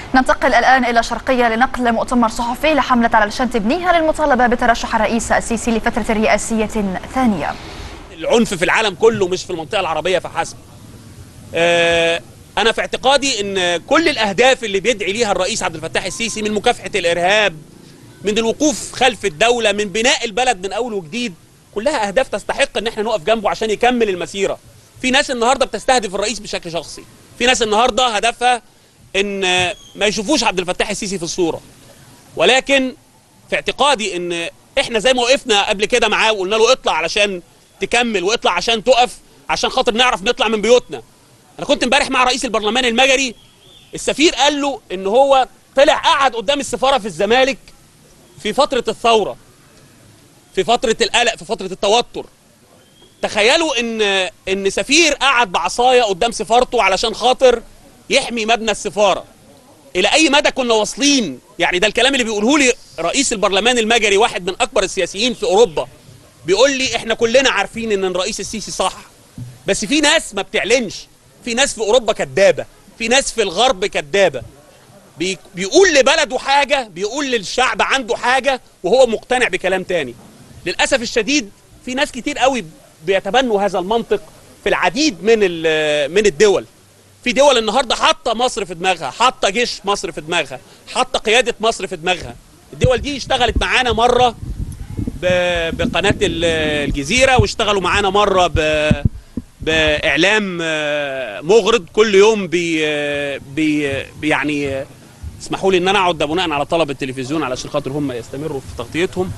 ننتقل الآن إلى شرقية لنقل مؤتمر صحفي لحملة علشان تبنيها للمطالبة بترشح الرئيس السيسي لفترة رئاسية ثانية العنف في العالم كله مش في المنطقة العربية فحسب آه، أنا في اعتقادي أن كل الأهداف اللي بيدعي ليها الرئيس عبد الفتاح السيسي من مكافحة الإرهاب من الوقوف خلف الدولة من بناء البلد من أول وجديد كلها أهداف تستحق أن احنا نقف جنبه عشان يكمل المسيرة في ناس النهاردة بتستهدف الرئيس بشكل شخصي في ناس النهاردة هدفها ان ما يشوفوش عبد الفتاح السيسي في الصوره ولكن في اعتقادي ان احنا زي ما وقفنا قبل كده معاه وقلنا له اطلع علشان تكمل واطلع عشان تقف عشان خاطر نعرف نطلع من بيوتنا انا كنت امبارح مع رئيس البرلمان المجري السفير قال له ان هو طلع قعد قدام السفاره في الزمالك في فتره الثوره في فتره القلق في فتره التوتر تخيلوا ان ان سفير قعد بعصايه قدام سفارته علشان خاطر يحمي مبنى السفاره الى اي مدى كنا واصلين يعني ده الكلام اللي بيقوله لي رئيس البرلمان المجري واحد من اكبر السياسيين في اوروبا بيقول لي احنا كلنا عارفين ان الرئيس السيسي صح بس في ناس ما بتعلنش في ناس في اوروبا كدابه في ناس في الغرب كدابه بي بيقول لبلده حاجه بيقول للشعب عنده حاجه وهو مقتنع بكلام تاني للاسف الشديد في ناس كتير قوي بيتبنوا هذا المنطق في العديد من من الدول في دول النهارده حاطه مصر في دماغها حاطه جيش مصر في دماغها حاطه قياده مصر في دماغها الدول دي اشتغلت معانا مره بقناه الجزيره واشتغلوا معانا مره ب باعلام مغرض كل يوم بي, بي يعني اسمحوا لي ان انا اقعد ده بناء على طلب التلفزيون علشان خاطر هم يستمروا في تغطيتهم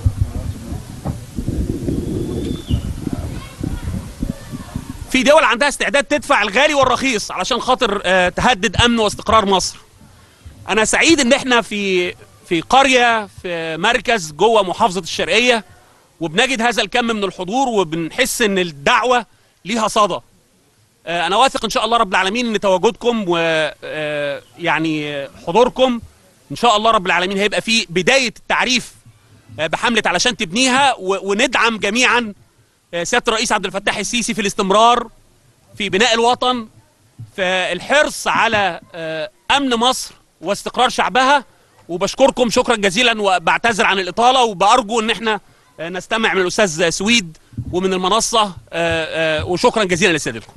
في دول عندها استعداد تدفع الغالي والرخيص علشان خاطر تهدد امن واستقرار مصر انا سعيد ان احنا في في قريه في مركز جوه محافظه الشرقيه وبنجد هذا الكم من الحضور وبنحس ان الدعوه ليها صدى انا واثق ان شاء الله رب العالمين ان تواجدكم ويعني حضوركم ان شاء الله رب العالمين هيبقى في بدايه التعريف بحمله علشان تبنيها وندعم جميعا سياده الرئيس عبد الفتاح السيسي في الاستمرار في بناء الوطن في الحرص على امن مصر واستقرار شعبها وبشكركم شكرا جزيلا وبعتذر عن الاطاله وبارجو ان احنا نستمع من الاستاذ سويد ومن المنصه وشكرا جزيلا لسيادتكم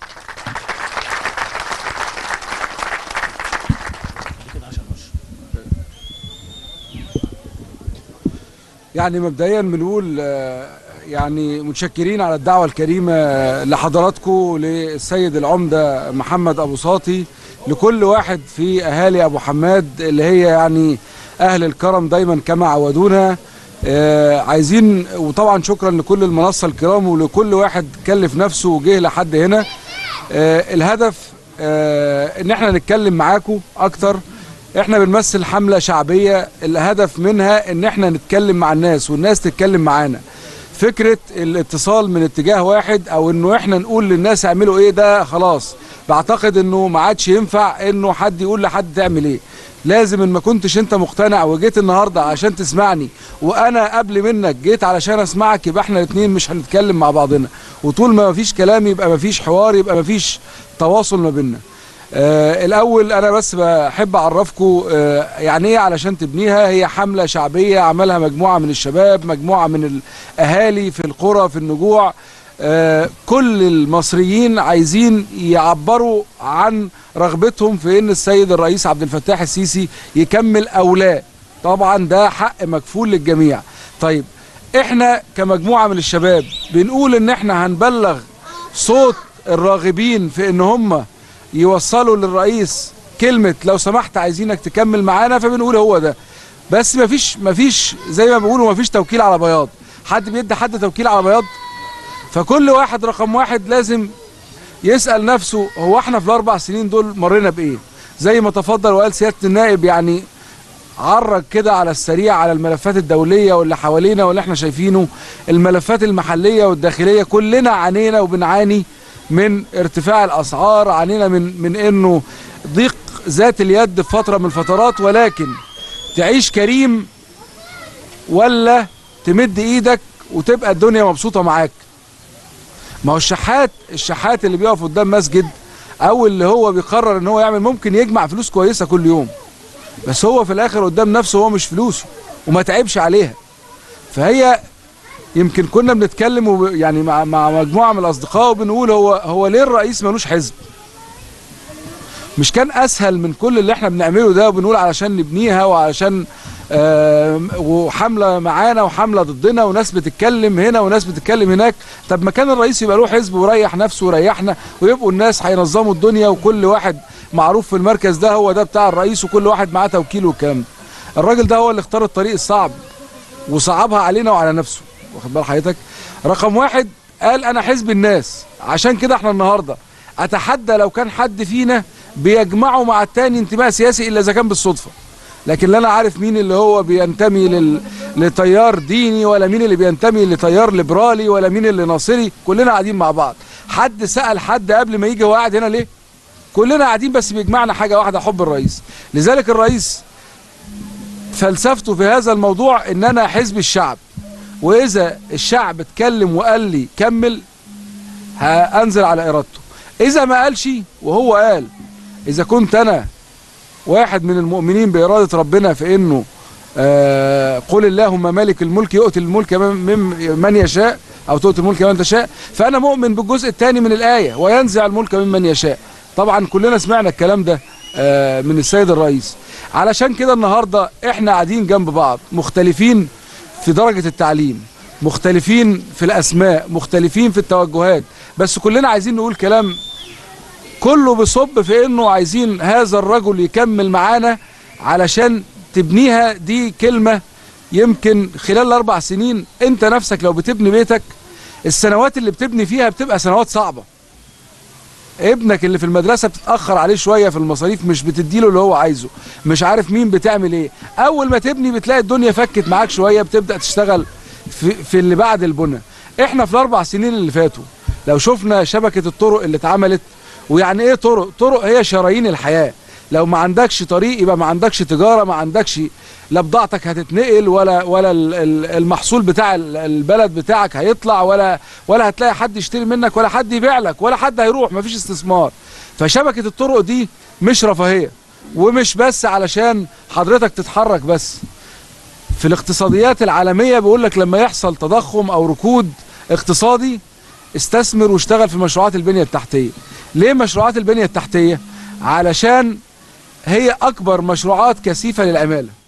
يعني مبدئيا بنقول يعني متشكرين على الدعوة الكريمة لحضراتكم للسيد العمدة محمد أبو صاطي لكل واحد في أهالي أبو حماد اللي هي يعني أهل الكرم دايما كما عودونا آه عايزين وطبعا شكرا لكل المنصة الكرام ولكل واحد كلف نفسه وجه لحد هنا آه الهدف آه ان احنا نتكلم معاكم اكتر احنا بنمثل حملة شعبية الهدف منها ان احنا نتكلم مع الناس والناس تتكلم معانا فكرة الاتصال من اتجاه واحد او انه احنا نقول للناس اعملوا ايه ده خلاص بعتقد انه ما عادش ينفع انه حد يقول لحد تعمل ايه لازم ان ما كنتش انت مقتنع وجيت النهارده عشان تسمعني وانا قبل منك جيت علشان اسمعك يبقى احنا الاثنين مش هنتكلم مع بعضنا وطول ما مفيش كلام يبقى مفيش حوار يبقى مفيش تواصل ما بيننا آه الاول انا بس بحب اعرفكم آه يعني ايه علشان تبنيها هي حمله شعبيه عملها مجموعه من الشباب مجموعه من الاهالي في القرى في النجوع آه كل المصريين عايزين يعبروا عن رغبتهم في ان السيد الرئيس عبد الفتاح السيسي يكمل او لا طبعا ده حق مكفول للجميع طيب احنا كمجموعه من الشباب بنقول ان احنا هنبلغ صوت الراغبين في ان هم يوصلوا للرئيس كلمة لو سمحت عايزينك تكمل معانا فبنقول هو ده بس مفيش مفيش زي ما بيقولوا مفيش توكيل على بياض حد بيدي حد توكيل على بياض فكل واحد رقم واحد لازم يسأل نفسه هو احنا في الاربع سنين دول مرينا بايه زي ما تفضل وقال سيادة النائب يعني عرج كده على السريع على الملفات الدولية واللي حوالينا واللي احنا شايفينه الملفات المحلية والداخلية كلنا عانينا وبنعاني من ارتفاع الاسعار عانينا من من انه ضيق ذات اليد في فتره من الفترات ولكن تعيش كريم ولا تمد ايدك وتبقى الدنيا مبسوطه معاك ما هو الشحات الشحات اللي بيقف قدام مسجد او اللي هو بيقرر ان هو يعمل ممكن يجمع فلوس كويسه كل يوم بس هو في الاخر قدام نفسه هو مش فلوسه وما تعبش عليها فهي يمكن كنا بنتكلم وب- يعني مع مع مجموعه من الاصدقاء وبنقول هو هو ليه الرئيس ملوش حزب مش كان اسهل من كل اللي احنا بنعمله ده وبنقول علشان نبنيها وعلشان آه وحمله معانا وحمله ضدنا وناس بتتكلم هنا وناس بتتكلم هناك طب ما كان الرئيس يبقى له حزب ويريح نفسه ويريحنا ويبقوا الناس هينظموا الدنيا وكل واحد معروف في المركز ده هو ده بتاع الرئيس وكل واحد معاه توكيل والكلام ده الراجل ده هو اللي اختار الطريق الصعب وصعبها علينا وعلى نفسه واخد بال حضرتك رقم واحد قال انا حزب الناس عشان كده احنا النهارده اتحدى لو كان حد فينا بيجمعه مع التاني انتماء سياسي الا اذا كان بالصدفه لكن لا انا عارف مين اللي هو بينتمي لل... لتيار ديني ولا مين اللي بينتمي لتيار ليبرالي ولا مين اللي ناصري كلنا قاعدين مع بعض حد سأل حد قبل ما يجي هو قاعد هنا ليه كلنا قاعدين بس بيجمعنا حاجة واحدة حب الرئيس لذلك الرئيس فلسفته في هذا الموضوع ان انا حزب الشعب واذا الشعب اتكلم وقال لي كمل هانزل على ارادته اذا ما قالش وهو قال اذا كنت انا واحد من المؤمنين بإرادة ربنا في انه آه قل اللهم مالك الملك يؤتي الملك من من يشاء او تؤتي الملك من تشاء فانا مؤمن بالجزء الثاني من الآية وينزع الملك ممن يشاء طبعا كلنا سمعنا الكلام ده آه من السيد الرئيس علشان كده النهاردة احنا قاعدين جنب بعض مختلفين في درجة التعليم مختلفين في الأسماء مختلفين في التوجهات بس كلنا عايزين نقول كلام كله بيصب في انه عايزين هذا الرجل يكمل معانا علشان تبنيها دي كلمة يمكن خلال الاربع سنين انت نفسك لو بتبني بيتك السنوات اللي بتبني فيها بتبقى سنوات صعبة ابنك اللي في المدرسة بتتأخر عليه شوية في المصاريف مش بتديله اللي هو عايزه مش عارف مين بتعمل ايه اول ما تبني بتلاقي الدنيا فكت معاك شوية بتبدأ تشتغل في, في اللي بعد البنى احنا في الاربع سنين اللي فاتوا لو شفنا شبكة الطرق اللي اتعملت ويعني ايه طرق طرق هي شرايين الحياة لو ما عندكش طريق يبقى ما عندكش تجارة ما عندكش لا بضاعتك هتتنقل ولا ولا المحصول بتاع البلد بتاعك هيطلع ولا ولا هتلاقي حد يشتري منك ولا حد يبيع لك ولا حد هيروح ما فيش استثمار فشبكة الطرق دي مش رفاهية ومش بس علشان حضرتك تتحرك بس في الاقتصاديات العالمية بيقول لك لما يحصل تضخم او ركود اقتصادي استثمر واشتغل في مشروعات البنية التحتية ليه مشروعات البنية التحتية علشان هي أكبر مشروعات كثيفة للعمالة